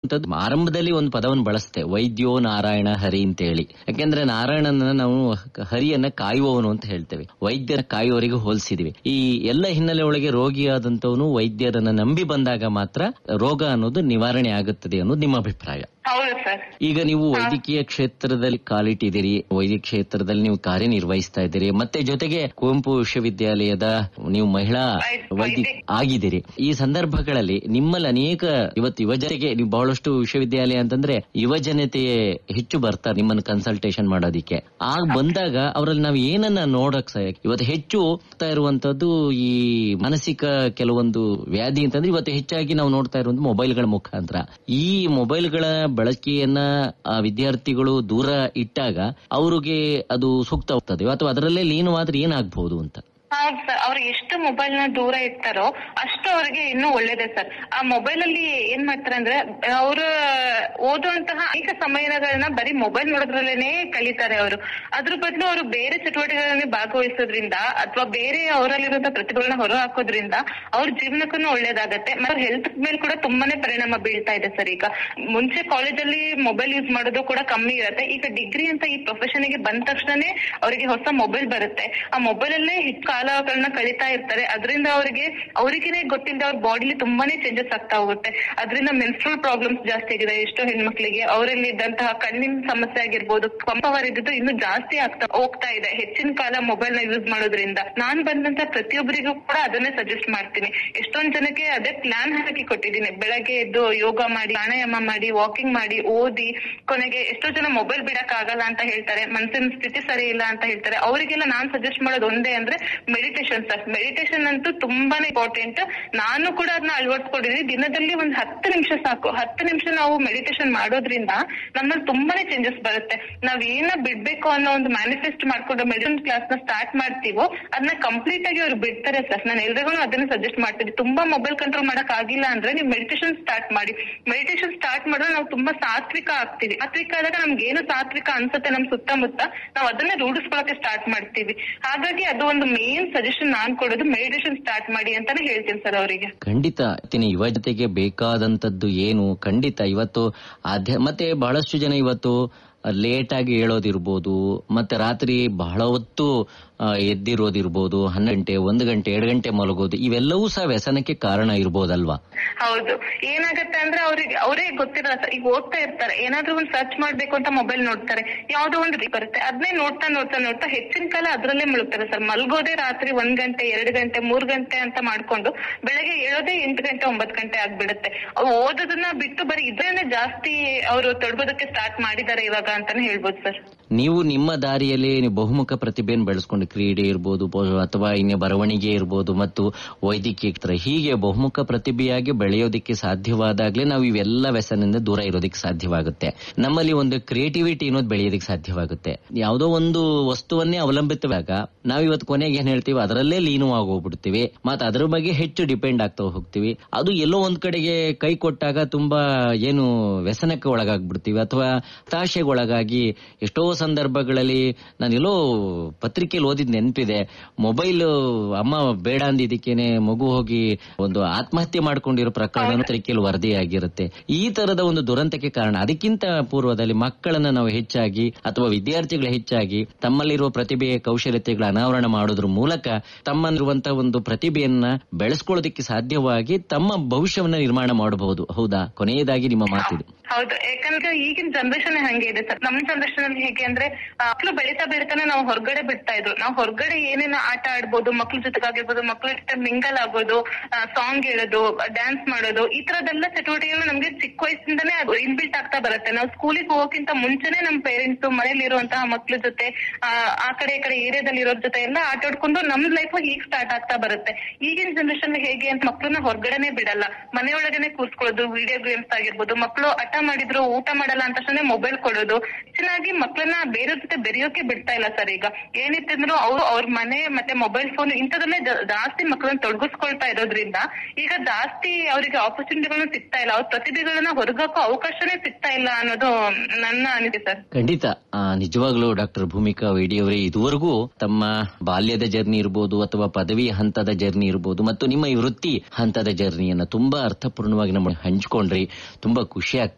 ಅಂತದ್ದು ಆರಂಭದಲ್ಲಿ ಒಂದು ಪದವನ್ನು ಬಳಸ್ತೆ ವೈದ್ಯೋ ನಾರಾಯಣ ಹರಿ ಅಂತ ಹೇಳಿ ಯಾಕೆಂದ್ರೆ ನಾರಾಯಣನ ನಾವು ಹರಿಯನ್ನ ಕಾಯುವವನು ಅಂತ ಹೇಳ್ತೇವೆ ವೈದ್ಯರ ಕಾಯುವವರಿಗೆ ಹೋಲಿಸಿದ್ವಿ ಈ ಎಲ್ಲ ಹಿನ್ನೆಲೆ ಒಳಗೆ ರೋಗಿಯಾದಂತವನು ವೈದ್ಯರನ್ನ ನಂಬಿ ಬಂದಾಗ ಮಾತ್ರ ರೋಗ ಅನ್ನೋದು ನಿವಾರಣೆ ಆಗುತ್ತದೆ ಅನ್ನೋದು ನಿಮ್ಮ ಅಭಿಪ್ರಾಯ ಹೌದು ಸರ್ ಈಗ ನೀವು ವೈದ್ಯಕೀಯ ಕ್ಷೇತ್ರದಲ್ಲಿ ಕಾಲಿಟ್ಟಿದ್ದೀರಿ ವೈದ್ಯಕೀಯ ಕ್ಷೇತ್ರದಲ್ಲಿ ನೀವು ಕಾರ್ಯನಿರ್ವಹಿಸ್ತಾ ಇದ್ದೀರಿ ಮತ್ತೆ ಜೊತೆಗೆ ಕುವೆಂಪು ವಿಶ್ವವಿದ್ಯಾಲಯದ ನೀವು ಮಹಿಳಾ ವೈದ್ಯ ಆಗಿದ್ದೀರಿ ಈ ಸಂದರ್ಭಗಳಲ್ಲಿ ನಿಮ್ಮಲ್ಲಿ ಅನೇಕ ಇವತ್ತು ಯುವಜನೆಗೆ ನೀವು ಬಹಳಷ್ಟು ವಿಶ್ವವಿದ್ಯಾಲಯ ಅಂತಂದ್ರೆ ಯುವಜನತೆ ಹೆಚ್ಚು ಬರ್ತಾರೆ ನಿಮ್ಮನ್ನು ಕನ್ಸಲ್ಟೇಷನ್ ಮಾಡೋದಿಕ್ಕೆ ಆಗ ಬಂದಾಗ ಅವರಲ್ಲಿ ನಾವು ಏನನ್ನ ನೋಡಕ್ ಸಾಧ್ಯ ಇವತ್ತು ಹೆಚ್ಚು ಆಗ್ತಾ ಇರುವಂತದ್ದು ಈ ಮಾನಸಿಕ ಕೆಲವೊಂದು ವ್ಯಾಧಿ ಅಂತಂದ್ರೆ ಇವತ್ತು ಹೆಚ್ಚಾಗಿ ನಾವು ನೋಡ್ತಾ ಇರುವಂತ ಮೊಬೈಲ್ಗಳ ಮುಖಾಂತರ ಈ ಮೊಬೈಲ್ಗಳ ಬಳಕೆಯನ್ನ ಆ ವಿದ್ಯಾರ್ಥಿಗಳು ದೂರ ಇಟ್ಟಾಗ ಅವ್ರಿಗೆ ಅದು ಸೂಕ್ತ ಹೋಗ್ತದೆ ಅಥವಾ ಅದರಲ್ಲೇ ಲೀನವಾದ್ರೆ ಏನಾಗಬಹುದು ಅಂತ ಹೌದು ಸರ್ ಅವ್ರು ಎಷ್ಟು ಮೊಬೈಲ್ ನ ದೂರ ಇಡ್ತಾರೋ ಅಷ್ಟು ಅವ್ರಿಗೆ ಇನ್ನೂ ಒಳ್ಳೇದೇ ಸರ್ ಆ ಮೊಬೈಲ್ ಅಲ್ಲಿ ಏನ್ ಮಾಡ್ತಾರೆ ಅಂದ್ರೆ ಅವರು ಓದುವಂತಹ ಅನೇಕ ಸಮಯಗಳನ್ನ ಬರೀ ಮೊಬೈಲ್ ನೋಡೋದ್ರಲ್ಲೇನೆ ಕಳೀತಾರೆ ಅವರು ಅದ್ರ ಬದಲು ಅವರು ಬೇರೆ ಚಟುವಟಿಕೆಗಳಲ್ಲಿ ಭಾಗವಹಿಸೋದ್ರಿಂದ ಅಥವಾ ಬೇರೆ ಅವರಲ್ಲಿರುವಂತಹ ಪ್ರತಿಭೆಗಳನ್ನ ಹೊರ ಹಾಕೋದ್ರಿಂದ ಅವ್ರ ಜೀವನಕ್ಕೂ ಒಳ್ಳೇದಾಗತ್ತೆ ಮತ್ತೆ ಅವ್ರ ಹೆಲ್ತ್ ಮೇಲೆ ಕೂಡ ತುಂಬಾನೇ ಪರಿಣಾಮ ಬೀಳ್ತಾ ಇದೆ ಸರ್ ಈಗ ಮುಂಚೆ ಕಾಲೇಜಲ್ಲಿ ಮೊಬೈಲ್ ಯೂಸ್ ಮಾಡೋದು ಕೂಡ ಕಮ್ಮಿ ಇರುತ್ತೆ ಈಗ ಡಿಗ್ರಿ ಅಂತ ಈ ಪ್ರೊಫೆಷನ್ ಗೆ ಬಂದ ತಕ್ಷಣನೇ ಅವರಿಗೆ ಹೊಸ ಮೊಬೈಲ್ ಬರುತ್ತೆ ಆ ಮೊಬೈಲ್ ಅಲ್ಲೇ ಹೆಚ್ಚು ಕಾಲಗಳನ್ನ ಕಳೀತಾ ಇರ್ತಾರೆ ಅದರಿಂದ ಅವರಿಗೆ ಅವರಿಗೇನೆ ಗೊತ್ತಿಲ್ಲದೆ ಅವ್ರ ಬಾಡಿಲಿ ತುಂಬಾನೇ ಚೇಂಜಸ್ ಆಗ್ತಾ ಹೋಗುತ್ತೆ ಅದರಿಂದ ಮೆನ್ಸ್ಟ್ರಲ್ ಪ್ರಾಬ್ಲಮ್ಸ್ ಜಾಸ್ತಿ ಆಗಿದೆ ಎಷ್ಟೋ ಹೆಣ್ಮಕ್ಳಿಗೆ ಅವರಲ್ಲಿ ಇದ್ದಂತಹ ಕಣ್ಣಿನ ಸಮಸ್ಯೆ ಆಗಿರ್ಬೋದು ಪಂಪವರ್ ಇದ್ದು ಇನ್ನು ಜಾಸ್ತಿ ಆಗ್ತಾ ಹೋಗ್ತಾ ಇದೆ ಹೆಚ್ಚಿನ ಕಾಲ ಮೊಬೈಲ್ ನ ಯೂಸ್ ಮಾಡೋದ್ರಿಂದ ನಾನ್ ಬಂದಂತ ಪ್ರತಿಯೊಬ್ಬರಿಗೂ ಕೂಡ ಅದನ್ನೇ ಸಜೆಸ್ಟ್ ಮಾಡ್ತೀನಿ ಎಷ್ಟೊಂದ್ ಜನಕ್ಕೆ ಅದೇ ಪ್ಲಾನ್ ಹಾಕಿ ಕೊಟ್ಟಿದ್ದೀನಿ ಬೆಳಗ್ಗೆ ಎದ್ದು ಯೋಗ ಮಾಡಿ ಪ್ರಾಣಾಯಾಮ ಮಾಡಿ ವಾಕಿಂಗ್ ಮಾಡಿ ಓದಿ ಕೊನೆಗೆ ಎಷ್ಟೋ ಜನ ಮೊಬೈಲ್ ಬಿಡಕ್ ಆಗಲ್ಲ ಅಂತ ಹೇಳ್ತಾರೆ ಮನಸ್ಸಿನ ಸ್ಥಿತಿ ಸರಿ ಇಲ್ಲ ಅಂತ ಹೇಳ್ತಾರೆ ಅವರಿಗೆಲ್ಲ ನಾನ್ ಸಜೆಸ್ಟ್ ಮಾಡೋದು ಒಂದೇ ಅಂದ್ರೆ ಮೆಡಿಟೇಷನ್ ಸರ್ ಮೆಡಿಟೇಷನ್ ಅಂತೂ ತುಂಬಾನೇ ಇಂಪಾರ್ಟೆಂಟ್ ನಾನು ಕೂಡ ಅದನ್ನ ಅಳವಡಿಸ್ಕೊಂಡಿದ್ದೀನಿ ದಿನದಲ್ಲಿ ಒಂದ್ ಹತ್ತು ನಿಮಿಷ ಸಾಕು ಹತ್ತು ನಿಮಿಷ ನಾವು ಮೆಡಿಟೇಷನ್ ಮಾಡೋದ್ರಿಂದ ನಮ್ಮಲ್ಲಿ ತುಂಬಾನೇ ಚೇಂಜಸ್ ಬರುತ್ತೆ ನಾವ್ ಏನ ಬಿಡ್ಬೇಕು ಅನ್ನೋ ಒಂದು ಮ್ಯಾನಿಫೆಸ್ಟ್ ಮಾಡ್ಕೊಂಡು ಮೆಡಿಟೇಷನ್ ಕ್ಲಾಸ್ ನ ಸ್ಟಾರ್ಟ್ ಮಾಡ್ತೀವೋ ಅದನ್ನ ಕಂಪ್ಲೀಟ್ ಆಗಿ ಅವ್ರು ಬಿಡ್ತಾರೆ ಸರ್ ನಾನು ಎಲ್ರಿಗೂ ಅದನ್ನ ಸಜೆಸ್ಟ್ ಮಾಡ್ತೀನಿ ತುಂಬಾ ಮೊಬೈಲ್ ಕಂಟ್ರೋಲ್ ಮಾಡಕ್ ಆಗಿಲ್ಲ ಅಂದ್ರೆ ನೀವು ಮೆಡಿಟೇಷನ್ ಸ್ಟಾರ್ಟ್ ಮಾಡಿ ಮೆಡಿಟೇಷನ್ ಸ್ಟಾರ್ಟ್ ಮಾಡಿದ್ರೆ ನಾವು ತುಂಬಾ ಸಾತ್ವಿಕ ಆಗ್ತೀವಿ ಸಾತ್ವಿಕ ಆದಾಗ ನಮ್ಗೆ ಏನು ಸಾತ್ವಿಕ ಅನ್ಸುತ್ತೆ ನಮ್ ಸುತ್ತಮುತ್ತ ನಾವು ಅದನ್ನೇ ರೂಢಿಸ್ಕೊಳಕ್ಕೆ ಸ್ಟಾರ್ಟ್ ಮಾಡ್ತೀವಿ ಹಾಗಾಗಿ ಅದು ಒಂದು ಮೇನ್ ಸಜೆಷನ್ ನಾನ್ ಕೊಡೋದು ಮೆಡಿಟೇಷನ್ ಸ್ಟಾರ್ಟ್ ಮಾಡಿ ಅಂತಾನೆ ಹೇಳ್ತೀನಿ ಸರ್ ಅವರಿಗೆ ಖಂಡಿತ ಇವತ್ತಿನ ಯುವ ಜೊತೆಗೆ ಬೇಕಾದಂತದ್ದು ಏನು ಖಂಡಿತ ಇವತ್ತು ಆಧ್ಯ ಮತ್ತೆ ಬಹಳಷ್ಟು ಜನ ಇವತ್ತು ಲೇಟ್ ಆಗಿ ಹೇಳೋದಿರ್ಬೋದು ಮತ್ತೆ ರಾತ್ರಿ ಬಹಳ ಹೊತ್ತು ಆ, ಎದ್ದಿರೋದಿರ್ಬೋದು ಹನ್ನೊಂದು ಗಂಟೆ ಒಂದು ಗಂಟೆ ಎರಡು ಗಂಟೆ ಮಲಗೋದು ಇವೆಲ್ಲವೂ ಸಹ ವ್ಯಸನಕ್ಕೆ ಕಾರಣ ಇರ್ಬೋದಲ್ವಾ ಹೌದು ಏನಾಗತ್ತೆ ಅಂದ್ರೆ ಅವ್ರಿಗೆ ಅವರೇ ಗೊತ್ತಿರಲ್ಲ ಸರ್ ಈಗ ಓದ್ತಾ ಇರ್ತಾರೆ ಏನಾದ್ರೂ ಒಂದು ಸರ್ಚ್ ಮಾಡ್ಬೇಕು ಅಂತ ಮೊಬೈಲ್ ನೋಡ್ತಾರೆ ಯಾವ್ದೋ ಒಂದು ರೀ ಬರುತ್ತೆ ಅದನ್ನೇ ನೋಡ್ತಾ ನೋಡ್ತಾ ನೋಡ್ತಾ ಹೆಚ್ಚಿನ ಕಾಲ ಅದ್ರಲ್ಲೇ ಮುಳುಗ್ತಾರೆ ಸರ್ ಮಲ್ಗೋದೇ ರಾತ್ರಿ ಒಂದ್ ಗಂಟೆ ಎರಡು ಗಂಟೆ ಮೂರ್ ಗಂಟೆ ಅಂತ ಮಾಡ್ಕೊಂಡು ಬೆಳಗ್ಗೆ ಏಳೋದೇ ಎಂಟು ಗಂಟೆ ಒಂಬತ್ತು ಗಂಟೆ ಆಗ್ಬಿಡುತ್ತೆ ಅವ್ರು ಓದೋದನ್ನ ಬಿಟ್ಟು ಬರೀ ಇದ್ರೇನೆ ಜಾಸ್ತಿ ಅವರು ತೊಡಗೋದಕ್ಕೆ ಸ್ಟಾರ್ಟ್ ಮಾಡಿದ್ದಾರೆ ಇವಾಗ ಅಂತಾನೆ ಹೇಳ್ಬೋದು ಸರ್ ನೀವು ನಿಮ್ಮ ದಾರಿಯಲ್ಲಿ ನೀವು ಬಹುಮುಖ ಪ್ರತಿಭೆಯನ್ನು ಬೆಳೆಸ್ಕೊಂಡು ಕ್ರೀಡೆ ಇರ್ಬೋದು ಪೋ- ಅಥವಾ ಇನ್ನು ಬರವಣಿಗೆ ಇರ್ಬೋದು ಮತ್ತು ವೈದ್ಯಕೀಯ ಕ್ಷೇತ್ರ ಹೀಗೆ ಬಹುಮುಖ ಪ್ರತಿಭೆಯಾಗಿ ಬೆಳೆಯೋದಕ್ಕೆ ಸಾಧ್ಯವಾದಾಗ್ಲೇ ನಾವು ಇವೆಲ್ಲ ವ್ಯಸನದಿಂದ ದೂರ ಇರೋದಕ್ಕೆ ಸಾಧ್ಯವಾಗುತ್ತೆ ನಮ್ಮಲ್ಲಿ ಒಂದು ಕ್ರಿಯೇಟಿವಿಟಿ ಅನ್ನೋದು ಬೆಳೆಯೋದಕ್ಕೆ ಸಾಧ್ಯವಾಗುತ್ತೆ ಯಾವುದೋ ಒಂದು ವಸ್ತುವನ್ನೇ ಅವಲಂಬಿತವಾಗ ನಾವು ಇವತ್ತು ಕೊನೆಗೆ ಏನ್ ಹೇಳ್ತೀವಿ ಅದರಲ್ಲೇ ಲೀನವಾಗಿ ಹೋಗ್ಬಿಡ್ತೀವಿ ಮತ್ತೆ ಅದ್ರ ಬಗ್ಗೆ ಹೆಚ್ಚು ಡಿಪೆಂಡ್ ಆಗ್ತಾ ಹೋಗ್ತೀವಿ ಅದು ಎಲ್ಲೋ ಒಂದ್ ಕಡೆಗೆ ಕೈ ಕೊಟ್ಟಾಗ ತುಂಬಾ ಏನು ವ್ಯಸನಕ್ಕೆ ಒಳಗಾಗ್ಬಿಡ್ತೀವಿ ಅಥವಾ ಹತಾಶೆಗೆ ಒಳಗಾಗಿ ಎಷ್ಟೋ ಸಂದರ್ಭಗಳಲ್ಲಿ ನಾನು ಎಲ್ಲೋ ಪತ್ರಿಕೆಯಲ್ಲಿ ಓದಿದ್ ನೆನಪಿದೆ ಮೊಬೈಲ್ ಅಮ್ಮ ಬೇಡ ಅಂದಿದ್ದಕ್ಕೇನೆ ಮಗು ಹೋಗಿ ಒಂದು ಆತ್ಮಹತ್ಯೆ ಮಾಡ್ಕೊಂಡಿರೋ ಪ್ರಕರಣ ಪತ್ರಿಕೆಯಲ್ಲಿ ವರದಿಯಾಗಿರುತ್ತೆ ಈ ತರದ ಒಂದು ದುರಂತಕ್ಕೆ ಕಾರಣ ಅದಕ್ಕಿಂತ ಪೂರ್ವದಲ್ಲಿ ಮಕ್ಕಳನ್ನ ನಾವು ಹೆಚ್ಚಾಗಿ ಅಥವಾ ವಿದ್ಯಾರ್ಥಿಗಳು ಹೆಚ್ಚಾಗಿ ತಮ್ಮಲ್ಲಿರುವ ಪ್ರತಿಭೆಯ ಕೌಶಲ್ಯತೆಗಳ ಅನಾವರಣ ಮಾಡೋದ್ರ ಮೂಲಕ ತಮ್ಮಲ್ಲಿರುವಂತಹ ಒಂದು ಪ್ರತಿಭೆಯನ್ನ ಬೆಳೆಸ್ಕೊಳ್ಳೋದಕ್ಕೆ ಸಾಧ್ಯವಾಗಿ ತಮ್ಮ ಭವಿಷ್ಯವನ್ನ ನಿರ್ಮಾಣ ಮಾಡಬಹುದು ಹೌದಾ ಕೊನೆಯದಾಗಿ ನಿಮ್ಮ ಮಾತಿದು ಹೌದು ಯಾಕಂದ್ರೆ ಈಗಿನ ಜನರೇಷನ್ ಹಂಗೆ ಇದೆ ಸರ್ ನಮ್ಮ ಜನರೇಷನ್ ಅಲ್ಲಿ ಹೇಗೆ ಅಂದ್ರೆ ಮಕ್ಕಳು ಬೆಳೀತಾ ಬೆಳಿತಾನೆ ನಾವು ಹೊರಗಡೆ ಬಿಡ್ತಾ ಇದ್ರು ನಾವು ಹೊರಗಡೆ ಏನೇನು ಆಟ ಆಡ್ಬೋದು ಮಕ್ಳ ಜೊತೆಗಾಗಿರ್ಬೋದು ಮಕ್ಳ ಜೊತೆ ಮಿಂಗಲ್ ಆಗೋದು ಸಾಂಗ್ ಹೇಳೋದು ಡ್ಯಾನ್ಸ್ ಮಾಡೋದು ಈ ತರದೆಲ್ಲ ಚಟುವಟಿಕೆಗಳು ನಮ್ಗೆ ಚಿಕ್ಕ ವಯಸ್ಸಿಂದನೇ ಇನ್ಬಿಲ್ಟ್ ಆಗ್ತಾ ಬರುತ್ತೆ ನಾವು ಸ್ಕೂಲಿಗೆ ಹೋಗೋಕ್ಕಿಂತ ಮುಂಚೆನೆ ನಮ್ಮ ಪೇರೆಂಟ್ಸ್ ಮನೇಲಿ ಇರುವಂತಹ ಮಕ್ಳ ಜೊತೆ ಆ, ಆ ಕಡೆ ಈ ಕಡೆ ಏರಿಯಾದಲ್ಲಿ ಇರೋರ್ ಜೊತೆ ಎಲ್ಲ ಆಟ ಆಡ್ಕೊಂಡು ನಮ್ ಲೈಫ್ ಈಗ ಸ್ಟಾರ್ಟ್ ಆಗ್ತಾ ಬರುತ್ತೆ ಈಗಿನ ಜನರೇಷನ್ ಹೇಗೆ ಅಂತ ಮಕ್ಳನ್ನ ಹೊರಗಡೆನೆ ಬಿಡಲ್ಲ ಮನೆಯೊಳಗನೆ ಕೂರ್ಸ್ಕೊಳ್ಳೋದು ವಿಡಿಯೋ ಗೇಮ್ಸ್ ಆಗಿರ್ಬೋದು ಮಕ್ಕಳು ಹಠ ಮಾಡಿದ್ರು ಊಟ ಮಾಡಲ್ಲ ಅಂತ ತಕ್ಷಣ ಮೊಬೈಲ್ ಕೊಡೋದು ಚೆನ್ನಾಗಿ ಮಕ್ಕಳನ್ನ ಬೇರೆ ಜೊತೆ ಬೆರೆಯೋಕೆ ಬಿಡ್ತಾ ಇಲ್ಲ ಸರ್ ಈಗ ಏನಿತ್ತಂದ್ರು ಅವ್ರು ಅವ್ರ ಮನೆ ಮತ್ತೆ ಮೊಬೈಲ್ ಫೋನ್ ಇಂಥದನ್ನೇ ಜಾ- ಜಾಸ್ತಿ ಮಕ್ಕಳನ್ನ ತೊಡಗಿಸ್ಕೊಳ್ತಾ ಇರೋದ್ರಿಂದ ಈಗ ಜಾಸ್ತಿ ಅವರಿಗೆ ಆಪರ್ಚುನಿಟಿಗಳನ್ನ ಸಿಗ್ತಾ ಇಲ್ಲ ಅವ್ರ ಪ್ರತಿಭೆಗಳನ್ನ ಹೊರಗಾಕೋ ಅವಕಾಶನೇ ಸಿಗ್ತಾ ಇಲ್ಲ ಅನ್ನೋದು ನನ್ನ ಅನಿಸಿಕೆ ಸರ್ ಖಂಡಿತ ಆ, ನಿಜವಾಗ್ಲೂ ಡಾಕ್ಟರ್ ಭೂಮಿಕಾ ವೇಡಿಯವರೇ ಇದುವರೆಗೂ ತಮ್ಮ ಬಾಲ್ಯದ ಜರ್ನಿ ಇರ್ಬೋದು ಅಥವಾ ಪದವಿ ಹಂತದ ಜರ್ನಿ ಇರ್ಬೋದು ಮತ್ತು ನಿಮ್ಮ ಈ ವೃತ್ತಿ ಹಂತದ ಜರ್ನಿಯನ್ನ ತುಂಬಾ ಅರ್ಥಪೂರ್ಣವಾಗಿ ನಮ್ಮ ಹಂಚ್ಕೊಂಡ್ರಿ ತುಂಬಾ ಖುಷಿ ಆಗ್ತಾ